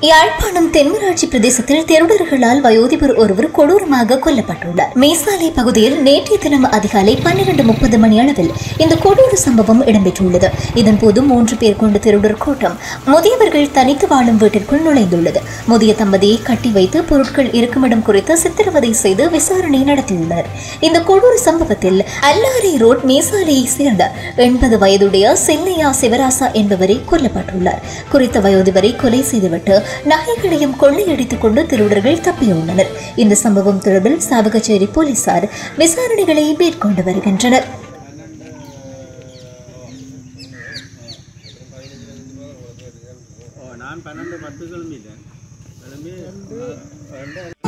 யாழ்ப்பாணம் தென்மராட்சி பிரதேசத்தில் திருடர்களால் வயோதிபர் ஒருவர் கொடூரமாக கொல்லப்பட்டுள்ளார் மேசாலை பகுதியில் நேற்றைய தினம் அதிகாலை பன்னிரண்டு முப்பது மணி அளவில் இந்த கொடூர சம்பவம் இடம்பெற்றுள்ளது இதன்போது மூன்று பேர் கொண்ட திருடர் கூட்டம் முதியவர்கள் தனித்து வாழும் வீட்டிற்குள் நுழைந்துள்ளது முதிய தம்பதியை கட்டி வைத்து பொருட்கள் இருக்குமிடம் குறித்து சித்திரவதை செய்து விசாரணை நடத்தியுள்ளனர் இந்த கொடூர சம்பவத்தில் அல்லாரி ரோட் மேசாலையை சேர்ந்த எண்பது வயதுடைய செல்லையா சிவராசா என்பவரை கொல்லப்பட்டுள்ளார் குறித்த வயோதிபரை கொலை செய்துவிட்டு நகைகளையும் கொள்ளையடித்துக் கொண்டு திருடர்கள் தப்பியுள்ளனர் இந்த சம்பவம் தொடர்பில் சாவகச்சேரி போலீசார் விசாரணைகளை மேற்கொண்டு வருகின்றனர் ஓ நான் பன்னெண்டு பத்து கிளம்பிட்டேன் கிளம்பி